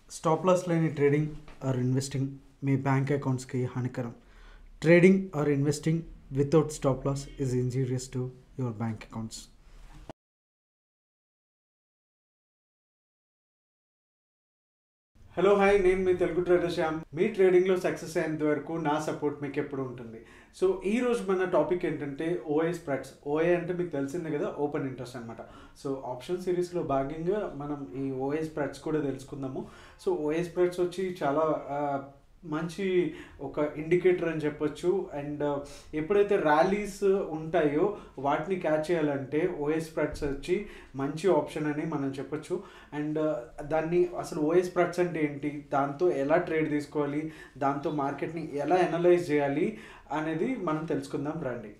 stop loss లేని trading or investing మీ bank అకౌంట్స్కి హానికరం trading or investing without stop loss is injurious to your bank accounts hello hi నేను మీ Telugu trader Shyam మీ ట్రేడింగ్లో సక్సెస్ అయ్యేంత వరకు నా సపోర్ట్ మీకు ఎప్పుడు ఉంటుంది సో ఈ రోజు మన టాపిక్ ఏంటంటే ఓఏ స్ప్రెడ్స్ ఓఏ అంటే మీకు తెలిసిందే కదా ఓపెన్ ఇంట్రెస్ట్ అనమాట సో ఆప్షన్ సిరీస్లో భాగంగా మనం ఈ ఓఏ స్ప్రెడ్స్ కూడా తెలుసుకుందాము సో ఓఏ స్ప్రెడ్స్ వచ్చి చాలా ఆ, మంచి ఒక ఇండికేటర్ అని చెప్పొచ్చు అండ్ ఎప్పుడైతే ర్యాలీస్ ఉంటాయో వాటిని క్యాచ్ చేయాలంటే ఓఎస్ స్ప్రెడ్స్ వచ్చి మంచి ఆప్షన్ అని మనం చెప్పొచ్చు అండ్ దాన్ని అసలు ఓఎస్ స్ప్రెడ్స్ అంటే ఏంటి దాంతో ఎలా ట్రేడ్ తీసుకోవాలి దాంతో మార్కెట్ని ఎలా అనలైజ్ చేయాలి అనేది మనం తెలుసుకుందాం రండి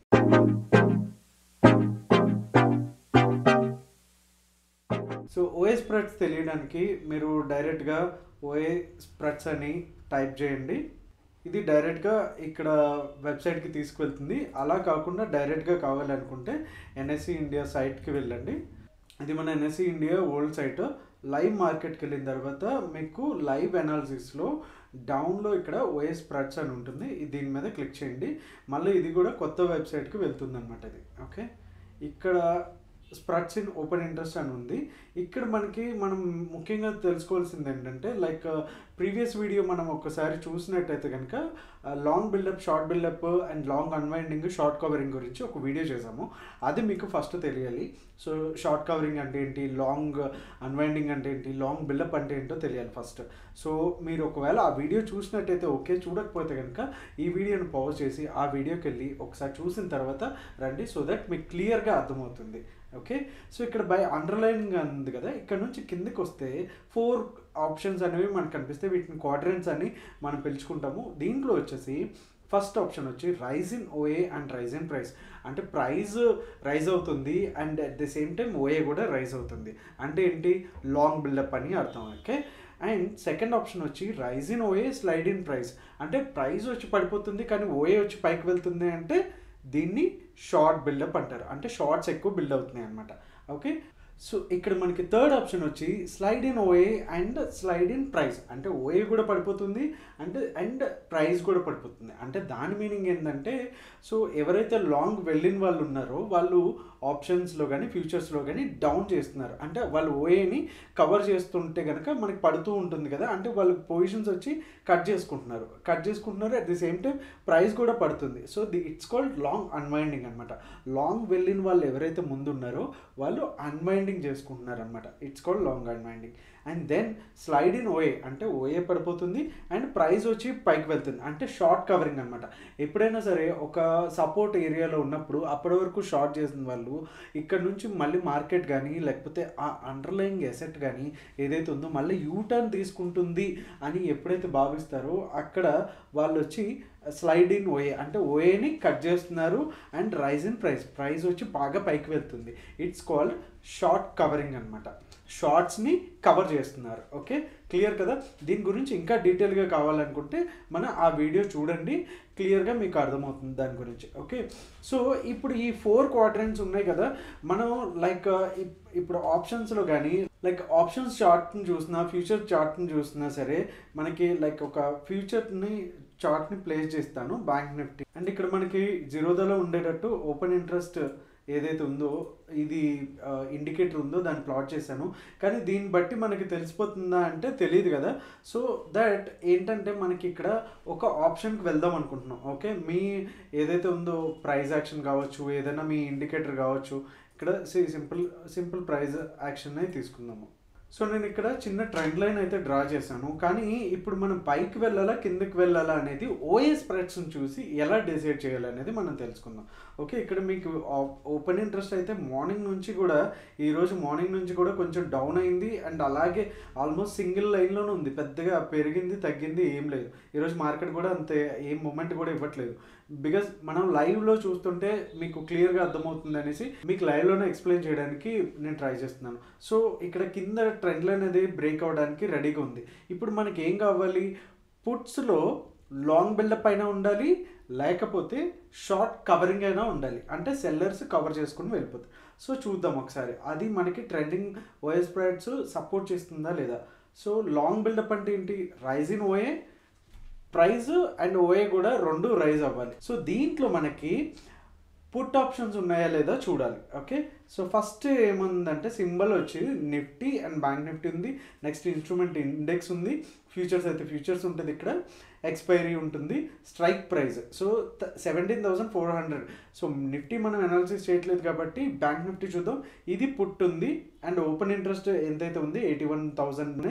సో ఓఏ స్ప్రెడ్స్ తెలియడానికి మీరు డైరెక్ట్గా ఓఏ స్ప్రెడ్స్ అని టైప్ చేయండి ఇది డైరెక్ట్గా ఇక్కడ వెబ్సైట్కి తీసుకువెళ్తుంది అలా కాకుండా డైరెక్ట్గా కావాలనుకుంటే ఎన్ఎస్సి ఇండియా సైట్కి వెళ్ళండి ఇది మన NSE India old site live మార్కెట్కి వెళ్ళిన తర్వాత మీకు లైవ్ అనాలిసిస్లో డౌన్లో ఇక్కడ ఓఎస్ స్ప్రెడ్స్ అని ఉంటుంది ఇది దీని మీద క్లిక్ చేయండి మళ్ళీ ఇది కూడా కొత్త వెబ్సైట్కి వెళ్తుంది అనమాట ఇది ఓకే ఇక్కడ స్ప్రెడ్స్ ఇన్ ఓపెన్ ఇంట్రెస్ట్ అని ఉంది ఇక్కడ మనకి మనం ముఖ్యంగా తెలుసుకోవాల్సింది ఏంటంటే లైక్ ప్రీవియస్ వీడియో మనం ఒకసారి చూసినట్టయితే కనుక long buildup short buildup and long unwinding short covering గురించి ఒక వీడియో చేసాము అది మీకు ఫస్ట్ తెలియాలి సో షార్ట్ కవరింగ్ అంటే ఏంటి లాంగ్ అన్వైండింగ్ అంటే ఏంటి లాంగ్ బిల్డప్ అంటే ఏంటో తెలియాలి ఫస్ట్ సో మీరు ఒకవేళ ఆ వీడియో చూసినట్టయితే ఓకే చూడకపోతే కనుక ఈ వీడియోని పాజ్ చేసి ఆ వీడియోకి వెళ్ళి ఒకసారి చూసిన తర్వాత రండి సో దట్ మీకు క్లియర్గా అర్థమవుతుంది ఓకే సో ఇక్కడ బై అండర్లైన్ ఉంది కదా ఇక్కడ నుంచి కిందకి వస్తే ఫోర్ ఆప్షన్స్ అనేవి మనకు కనిపిస్తాయి వీటిని క్వాడ్రెంట్స్ అని మనం పిలుచుకుంటాము దీంట్లో వచ్చేసి ఫస్ట్ ఆప్షన్ వచ్చి rise in OI and rise in price అంటే ప్రైస్ రైజ్ అవుతుంది and at the same time OI కూడా రైజ్ అవుతుంది అంటే ఏంటి లాంగ్ బిల్డప్ అని అర్థం ఓకే అండ్ సెకండ్ ఆప్షన్ వచ్చి rise in OI slide in price అంటే ప్రైస్ వచ్చి పడిపోతుంది కానీ ఓఏ వచ్చి పైకి వెళ్తుంది అంటే దీన్ని షార్ట్ బిల్డప్ అంటారు అంటే షార్ట్స్ ఎక్కువ బిల్డ్ అవుతున్నాయి అనమాట ఓకే సో ఇక్కడ మనకి థర్డ్ ఆప్షన్ వచ్చి slide in OI and slide in price అంటే ఓఏ కూడా పడిపోతుంది అంటే అండ్ ప్రైస్ కూడా పడిపోతుంది అంటే దాని మీనింగ్ ఏంటంటే సో ఎవరైతే లాంగ్ వెళ్ళిన వాళ్ళు ఉన్నారో వాళ్ళు ఆప్షన్స్లో కానీ ఫ్యూచర్స్లో కానీ డౌన్ చేస్తున్నారు అంటే వాళ్ళు ఓఏని కవర్ చేస్తుంటే కనుక మనకి పడుతూ ఉంటుంది కదా అంటే వాళ్ళు పొజిషన్స్ వచ్చి కట్ చేసుకుంటున్నారు కట్ చేసుకుంటున్నారు at the same time price కూడా పడుతుంది so the it's called long unwinding అనమాట లాంగ్ వెళ్ళిన వాళ్ళు ఎవరైతే ముందు ఉన్నారో వాళ్ళు అన్వైండింగ్ చేసుకుంటున్నారు అనమాట it's called long unwinding and then slide in OI అంటే ఓఏ పడిపోతుంది అండ్ ప్రైస్ వచ్చి పైకి వెళ్తుంది అంటే షార్ట్ కవరింగ్ అనమాట ఎప్పుడైనా సరే ఒక సపోర్ట్ ఏరియాలో ఉన్నప్పుడు అప్పటి వరకు షార్ట్ చేసిన వాళ్ళు ఇక్కడ నుంచి మళ్ళీ మార్కెట్ కానీ లేకపోతే ఆ అండర్లయింగ్ ఎసెట్ కానీ ఏదైతే ఉందో మళ్ళీ యూటర్న్ తీసుకుంటుంది అని ఎప్పుడైతే భావిస్తారో అక్కడ వాళ్ళు వచ్చి స్లైడ్ ఇన్ ఓఏ అంటే ఓఏని కట్ చేస్తున్నారు and rise in price price వచ్చి బాగా పైకి వెళ్తుంది ఇట్స్ కాల్డ్ షార్ట్ కవరింగ్ అనమాట షార్ట్స్ని కవర్ చేస్తున్నారు ఓకే క్లియర్ కదా దీని గురించి ఇంకా డీటెయిల్గా కావాలనుకుంటే మన ఆ వీడియో చూడండి క్లియర్గా మీకు అర్థమవుతుంది దాని గురించి ఓకే సో ఇప్పుడు ఈ ఫోర్ క్వాడ్రెంట్స్ ఉన్నాయి కదా మనం లైక్ ఇప్పుడు ఆప్షన్స్లో కానీ లైక్ ఆప్షన్స్ చార్ట్ని చూసినా ఫ్యూచర్ చార్ట్ని చూసినా సరే మనకి లైక్ ఒక ఫ్యూచర్ని చార్ట్ని ప్లేస్ చేస్తాను బ్యాంక్ నిఫ్టీ అండ్ ఇక్కడ మనకి జీరోదాలో ఉండేటట్టు ఓపెన్ ఇంట్రెస్ట్ ఏదైతే ఉందో ఇది ఇండికేటర్ ఉందో దాన్ని ప్లాట్ చేశాను కానీ దీన్ని బట్టి మనకి తెలిసిపోతుందా అంటే తెలియదు కదా సో దట్ ఏంటంటే మనకి ఇక్కడ ఒక ఆప్షన్కి వెళ్దాం అనుకుంటున్నాం ఓకే మీ ఏదైతే ఉందో ప్రైస్ యాక్షన్ కావచ్చు ఏదైనా మీ ఇండికేటర్ కావచ్చు ఇక్కడ సింపుల్ సింపుల్ ప్రైజ్ యాక్షన్ తీసుకుందాము సో నేను ఇక్కడ చిన్న ట్రెండ్ లైన్ అయితే డ్రా చేశాను కానీ ఇప్పుడు మనం పైకి వెళ్ళాలా కిందకి వెళ్ళాలా అనేది ఓఏ స్ప్రెడ్స్ని చూసి ఎలా డిసైడ్ చేయాలనేది మనం తెలుసుకుందాం ఓకే ఇక్కడ మీకు ఓపెన్ ఇంట్రెస్ట్ అయితే మార్నింగ్ నుంచి కూడా ఈరోజు మార్నింగ్ నుంచి కూడా కొంచెం డౌన్ అయింది అండ్ అలాగే ఆల్మోస్ట్ సింగిల్ లైన్లోనే ఉంది పెద్దగా పెరిగింది తగ్గింది ఏం లేదు ఈరోజు మార్కెట్ కూడా అంతే ఏం మూమెంట్ కూడా ఇవ్వట్లేదు బికాస్ మనం లైవ్లో చూస్తుంటే మీకు క్లియర్గా అర్థమవుతుంది అనేసి మీకు లైవ్లోనే ఎక్స్ప్లెయిన్ చేయడానికి నేను ట్రై చేస్తున్నాను సో ఇక్కడ కింద ట్రెండ్ లైన్ అనేది బ్రేక్ అవ్వడానికి రెడీగా ఉంది ఇప్పుడు మనకి ఏం కావాలి పుట్స్లో లాంగ్ బిల్డప్ అయినా ఉండాలి లేకపోతే షార్ట్ కవరింగ్ అయినా ఉండాలి అంటే సెల్లర్స్ కవర్ చేసుకుని వెళ్ళిపోతాయి సో చూద్దాం ఒకసారి అది మనకి ట్రెండింగ్ ఓఎస్ ప్రైడ్స్ సపోర్ట్ చేస్తుందా లేదా సో లాంగ్ బిల్డప్ అంటే ఏంటి rise in OI price and OI కూడా రెండు రైజ్ అవ్వాలి సో దీంట్లో మనకి పుట్ ఆప్షన్స్ ఉన్నాయా లేదా చూడాలి ఓకే సో ఫస్ట్ ఏముందంటే సింబల్ వచ్చి నిఫ్టీ అండ్ బ్యాంక్ నిఫ్టీ ఉంది నెక్స్ట్ ఇన్స్ట్రుమెంట్ ఇండెక్స్ ఉంది ఫ్యూచర్స్ అయితే ఫ్యూచర్స్ ఉంటుంది ఇక్కడ ఎక్స్పైరీ ఉంటుంది strike price so seventeen thousand four hundred so Nifty మనం అనాలిసిస్ చేయట్లేదు కాబట్టి బ్యాంక్ నిఫ్టీ చూద్దాం ఇది పుట్ ఉంది అండ్ ఓపెన్ ఇంట్రెస్ట్ ఎంతైతే ఉంది eighty one thousand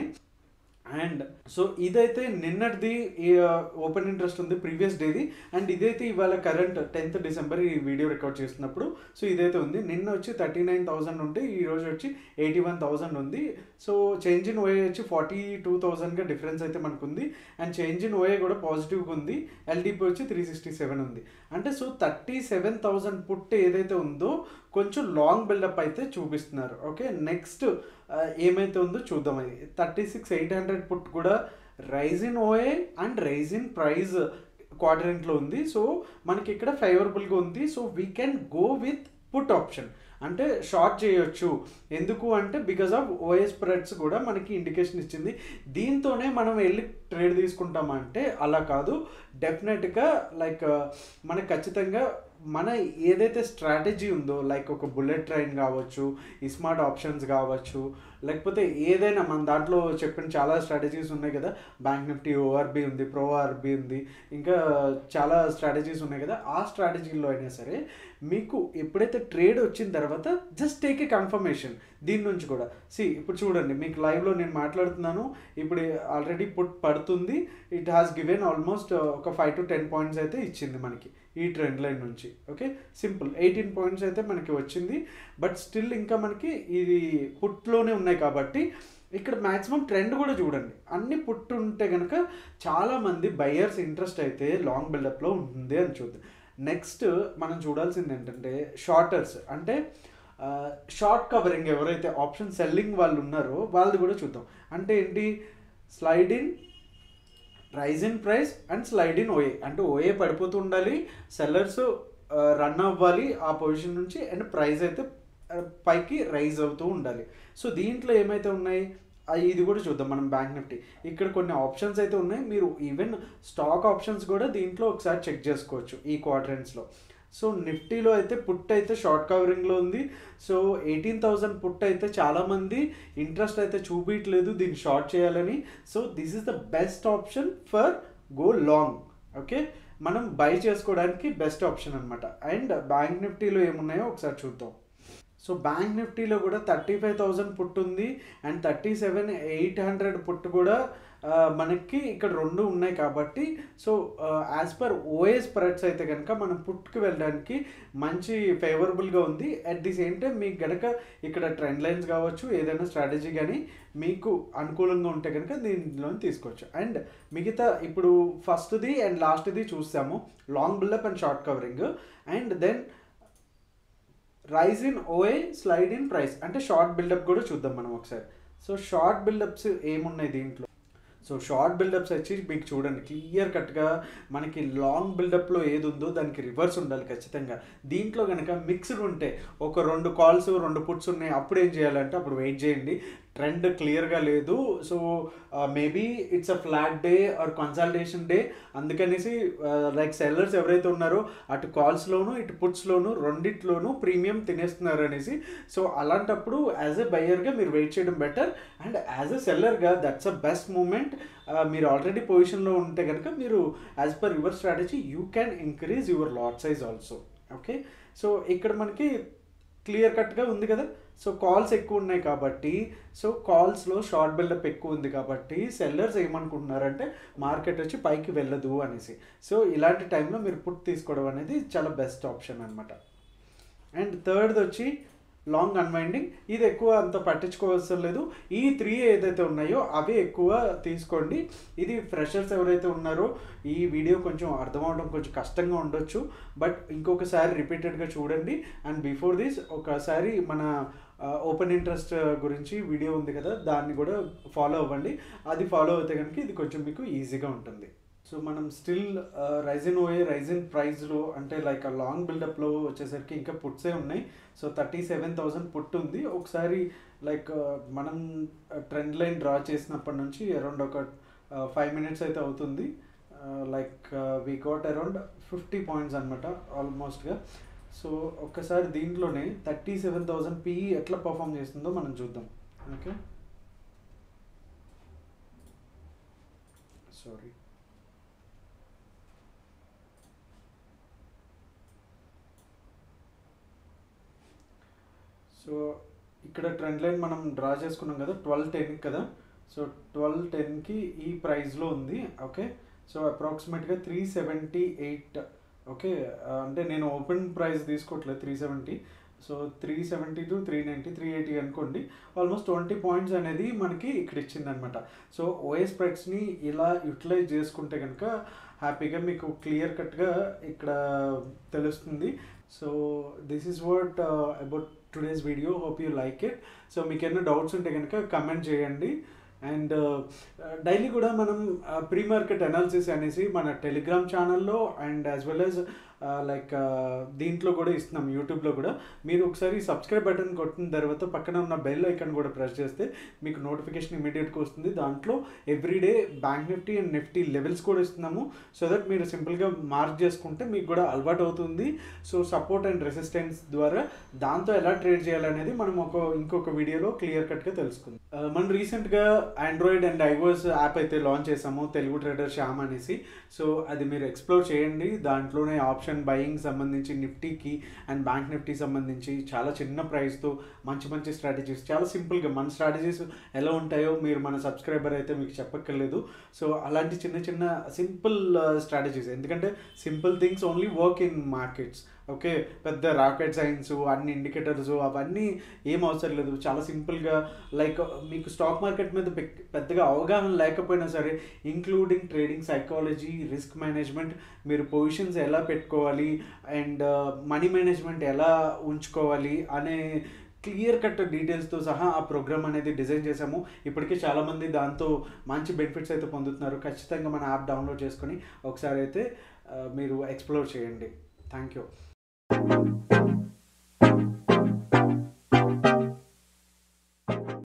and so ఇదైతే నిన్నటిది ఓపెన్ ఇంట్రెస్ట్ ఉంది ప్రీవియస్ డేది అండ్ ఇదైతే ఇవాళ కరెంట్ టెన్త్ డిసెంబర్ ఈ వీడియో రికార్డ్ చేస్తున్నప్పుడు సో ఇదైతే ఉంది నిన్న వచ్చి థర్టీ నైన్ థౌసండ్ ఉంటే ఈ రోజు వచ్చి ఎయిటీ వన్ థౌసండ్ ఉంది సో చేంజ్ ఇన్ ఓఏ వచ్చి ఫార్టీ టూ థౌసండ్గా డిఫరెన్స్ అయితే మనకు ఉంది అండ్ చేంజ్ ఇన్ ఓఏ కూడా పాజిటివ్గా ఉంది ఎల్డిపి వచ్చి త్రీ సిక్స్టీ సెవెన్ ఉంది అంటే so thirty seven thousand put ఏదైతే ఉందో కొంచెం లాంగ్ బిల్డప్ అయితే చూపిస్తున్నారు ఓకే నెక్స్ట్ ఏమైతే ఉందో చూద్దాం అది thirty six eight hundred put కూడా rise in OI and rise in price క్వాడ్రెంట్లో ఉంది సో మనకి ఇక్కడ ఫేవరబుల్గా ఉంది so we can go with put option అంటే షార్ట్ చేయొచ్చు ఎందుకు అంటే బికాస్ ఆఫ్ ఓఎస్ స్ప్రెడ్స్ కూడా మనకి ఇండికేషన్ ఇచ్చింది దీంతోనే మనం వెళ్ళి ట్రేడ్ తీసుకుంటామంటే అలా కాదు డెఫినెట్గా లైక్ మనకు ఖచ్చితంగా మన ఏదైతే స్ట్రాటజీ ఉందో లైక్ ఒక బుల్లెట్ ట్రైన్ కావచ్చు ఈ స్మార్ట్ ఆప్షన్స్ కావచ్చు లేకపోతే ఏదైనా మన దాంట్లో చెప్పిన చాలా స్ట్రాటజీస్ ఉన్నాయి కదా బ్యాంక్ నిఫ్టీ ఓఆర్బి ఉంది ప్రో ఆర్బి ఉంది ఇంకా చాలా స్ట్రాటజీస్ ఉన్నాయి కదా ఆ స్ట్రాటజీలో అయినా సరే మీకు ఎప్పుడైతే ట్రేడ్ వచ్చిన తర్వాత జస్ట్ టేక్ ఏ కన్ఫర్మేషన్ దీని నుంచి కూడా సి ఇప్పుడు చూడండి మీకు లైవ్లో నేను మాట్లాడుతున్నాను ఇప్పుడు ఆల్రెడీ పుట్ పడుతుంది ఇట్ హాస్ గివెన్ ఆల్మోస్ట్ ఒక ఫైవ్ టు టెన్ పాయింట్స్ అయితే ఇచ్చింది మనకి ఈ ట్రెండ్ లైన్ నుంచి ఓకే సింపుల్ ఎయిటీన్ పాయింట్స్ అయితే మనకి వచ్చింది బట్ స్టిల్ ఇంకా మనకి ఇది పుట్లోనే ఉన్నాయి కాబట్టి ఇక్కడ మ్యాక్సిమం ట్రెండ్ కూడా చూడండి అన్ని పుట్టు ఉంటే కనుక చాలామంది బయర్స్ ఇంట్రెస్ట్ అయితే లాంగ్ బిల్డప్లో ఉంటుంది అని చూద్దాం నెక్స్ట్ మనం చూడాల్సింది ఏంటంటే షార్టర్స్ అంటే షార్ట్ కవరింగ్ ఎవరైతే ఆప్షన్ సెల్లింగ్ వాళ్ళు ఉన్నారో వాళ్ళది కూడా చూద్దాం అంటే ఏంటి slide in rise in price and slide in OI అంటే ఓఏ పడిపోతూ ఉండాలి సెల్లర్స్ రన్ అవ్వాలి ఆ పొజిషన్ నుంచి అండ్ ప్రైస్ అయితే పైకి రైజ్ అవుతూ ఉండాలి సో దీంట్లో ఏమైతే ఉన్నాయి ఇది కూడా చూద్దాం మనం బ్యాంక్ నిఫ్టీ ఇక్కడ కొన్ని ఆప్షన్స్ అయితే ఉన్నాయి మీరు ఈవెన్ స్టాక్ ఆప్షన్స్ కూడా దీంట్లో ఒకసారి చెక్ చేసుకోవచ్చు ఈ క్వార్టరెన్స్లో సో నిఫ్టీలో అయితే పుట్ అయితే షార్ట్ కవరింగ్లో ఉంది సో ఎయిటీన్ థౌజండ్ పుట్ అయితే చాలామంది ఇంట్రెస్ట్ అయితే చూపించలేదు దీన్ని షార్ట్ చేయాలని so this is the best option for go long okay మనం బై చేసుకోవడానికి బెస్ట్ ఆప్షన్ అనమాట అండ్ బ్యాంక్ నిఫ్టీలో ఏమున్నాయో ఒకసారి చూద్దాం సో బ్యాంక్ నిఫ్టీలో కూడా థర్టీ ఫైవ్ థౌజండ్ పుట్ ఉంది and thirty seven eight hundred put కూడా మనకి ఇక్కడ రెండు ఉన్నాయి కాబట్టి so as per OS spreads అయితే కనుక మనం పుట్కి వెళ్ళడానికి మంచి ఫేవరబుల్గా ఉంది అట్ ది సేమ్ టైం మీకు కనుక ఇక్కడ ట్రెండ్ లైన్స్ కావచ్చు ఏదైనా స్ట్రాటజీ కానీ మీకు అనుకూలంగా ఉంటే కనుక దీనిలో తీసుకోవచ్చు అండ్ మిగతా ఇప్పుడు ఫస్ట్ది అండ్ లాస్ట్ది చూస్తాము long buildup and short covering and then rise in OI slide in price అంటే షార్ట్ బిల్డప్ కూడా చూద్దాం మనం ఒకసారి సో షార్ట్ బిల్డప్స్ ఏమున్నాయి దీంట్లో సో షార్ట్ బిల్డప్స్ వచ్చి మీకు చూడండి క్లియర్ కట్గా మనకి లాంగ్ బిల్డప్లో ఏది ఉందో దానికి రివర్స్ ఉండాలి ఖచ్చితంగా దీంట్లో కనుక మిక్స్డ్ ఉంటే ఒక రెండు కాల్స్ రెండు పుట్స్ ఉన్నాయి అప్పుడు ఏం చేయాలంటే అప్పుడు వెయిట్ చేయండి ట్రెండ్ క్లియర్గా లేదు so maybe it's a flat day or consultation day అందుకనేసి లైక్ సెల్లర్స్ ఎవరైతే ఉన్నారో అటు కాల్స్లోను ఇటు పుట్స్లోను రెండిట్లోనూ ప్రీమియం తినేస్తున్నారు అనేసి సో అలాంటప్పుడు యాజ్ ఎ బయర్గా మీరు వెయిట్ చేయడం బెటర్ అండ్ యాజ్ ఎ సెల్లర్గా దట్స్ అ బెస్ట్ మూమెంట్ మీరు ఆల్రెడీ పొజిషన్లో ఉంటే కనుక మీరు as per your strategy you can increase your lot size also okay so ఇక్కడ మనకి క్లియర్ కట్గా ఉంది కదా సో కాల్స్ ఎక్కువ ఉన్నాయి కాబట్టి సో కాల్స్లో షార్ట్ బిల్డప్ ఎక్కువ ఉంది కాబట్టి సెల్లర్స్ ఏమనుకుంటున్నారంటే మార్కెట్ వచ్చి పైకి వెళ్ళదు అనేసి సో ఇలాంటి టైంలో మీరు పుట్ తీసుకోవడం అనేది చాలా బెస్ట్ ఆప్షన్ అనమాట అండ్ థర్డ్ వచ్చి లాంగ్ అన్వైండింగ్ ఇది ఎక్కువ అంత పట్టించుకోవాల్సిన లేదు ఈ త్రీ ఏదైతే ఉన్నాయో అవి ఎక్కువ తీసుకోండి ఇది ఫ్రెషర్స్ ఎవరైతే ఉన్నారో ఈ వీడియో కొంచెం అర్థం అవడం కొంచెం కష్టంగా ఉండొచ్చు బట్ ఇంకొకసారి రిపీటెడ్గా చూడండి అండ్ బిఫోర్ దిస్ ఒకసారి మన ఓపెన్ ఇంట్రెస్ట్ గురించి వీడియో ఉంది కదా దాన్ని కూడా ఫాలో అవ్వండి అది ఫాలో అయితే కనుక ఇది కొంచెం మీకు ఈజీగా ఉంటుంది సో మనం స్టిల్ రైజిన్ ఓఏ రైజిన్ ప్రైస్లో అంటే లైక్ ఆ లాంగ్ బిల్డప్లో వచ్చేసరికి ఇంకా పుట్సే ఉన్నాయి so thirty seven thousand put ఉంది ఒకసారి లైక్ మనం ట్రెండ్ లైన్ డ్రా చేసినప్పటి నుంచి అరౌండ్ ఒక ఫైవ్ మినిట్స్ అయితే అవుతుంది like we got around fifty points అనమాట ఆల్మోస్ట్గా సో ఒక్కసారి దీంట్లోనే థర్టీ సెవెన్ థౌజండ్ పిఈ ఎట్లా పర్ఫామ్ చేస్తుందో మనం చూద్దాం ఓకే సారీ సో ఇక్కడ ట్రెండ్ లైన్ మనం డ్రా చేసుకున్నాం కదా ట్వెల్వ్ టెన్ కదా సో ట్వెల్వ్ టెన్కి ఈ ప్రైస్లో ఉంది ఓకే సో అప్రాక్సిమేట్గా త్రీ సెవెంటీ ఎయిట్ ఓకే అంటే నేను ఓపెన్ ప్రైస్ తీసుకోవట్లేదు three seventy so three seventy to three ninety three eighty అనుకోండి ఆల్మోస్ట్ ట్వంటీ పాయింట్స్ అనేది మనకి ఇక్కడ ఇచ్చిందనమాట సో ఓఎస్ ప్రైక్స్ని ఇలా యూటిలైజ్ చేసుకుంటే కనుక హ్యాపీగా మీకు క్లియర్ కట్గా ఇక్కడ తెలుస్తుంది so this is what about today's video hope you like it so మీకు ఏమైనా డౌట్స్ ఉంటే కనుక కమెంట్ చేయండి అండ్ డైలీ కూడా మనం ప్రీ మార్కెట్ అనాలిసిస్ అనేసి మన టెలిగ్రామ్ ఛానల్లో and as well as like దీంట్లో కూడా ఇస్తున్నాం యూట్యూబ్లో కూడా మీరు ఒకసారి సబ్స్క్రైబ్ బటన్ కొట్టిన తర్వాత పక్కన ఉన్న బెల్ ఐకాన్ కూడా ప్రెస్ చేస్తే మీకు నోటిఫికేషన్ ఇమీడియట్గా వస్తుంది దాంట్లో everyday bank Nifty and Nifty levels కూడా ఇస్తున్నాము సో దట్ మీరు సింపుల్గా మార్క్ చేసుకుంటే మీకు కూడా అలవాటు అవుతుంది సో సపోర్ట్ అండ్ రెసిస్టెన్స్ ద్వారా దాంతో ఎలా ట్రేడ్ చేయాలనేది మనం ఒక ఇంకొక వీడియోలో క్లియర్ కట్గా తెలుసుకుందాం మనం రీసెంట్గా ఆండ్రాయిడ్ అండ్ ఐఓఎస్ యాప్ అయితే లాంచ్ చేసాము తెలుగు ట్రేడర్ శ్యామ్ అనేసి సో అది మీరు ఎక్స్ప్లోర్ చేయండి దాంట్లోనే ఆప్షన్ బయింగ్ సంబంధించి నిఫ్టీకి అండ్ బ్యాంక్ నిఫ్టీ సంబంధించి చాలా చిన్న ప్రైస్తో మంచి మంచి స్ట్రాటజీస్ చాలా సింపుల్గా మన స్ట్రాటజీస్ ఎలా ఉంటాయో మీరు మన సబ్స్క్రైబర్ అయితే మీకు చెప్పక్కర్లేదు సో అలాంటి చిన్న చిన్న సింపుల్ స్ట్రాటజీస్ ఎందుకంటే simple things only work in markets okay పెద్ద రాకెట్ సైన్స్ అన్ని ఇండికేటర్స్ అవన్నీ ఏం అవసరం లేదు చాలా సింపుల్గా లైక్ మీకు స్టాక్ మార్కెట్ మీద పెద్దగా అవగాహన లేకపోయినా సరే including trading psychology risk management మీరు పొజిషన్స్ ఎలా పెట్టుకోవాలి అండ్ మనీ మేనేజ్మెంట్ ఎలా ఉంచుకోవాలి అనే క్లియర్ కట్ డీటెయిల్స్తో సహా ఆ ప్రోగ్రామ్ అనేది డిజైన్ చేసాము ఇప్పటికే చాలామంది దాంతో మంచి బెనిఫిట్స్ అయితే పొందుతున్నారు ఖచ్చితంగా మన యాప్ డౌన్లోడ్ చేసుకొని ఒకసారి అయితే మీరు ఎక్స్ప్లోర్ చేయండి థ్యాంక్ యూ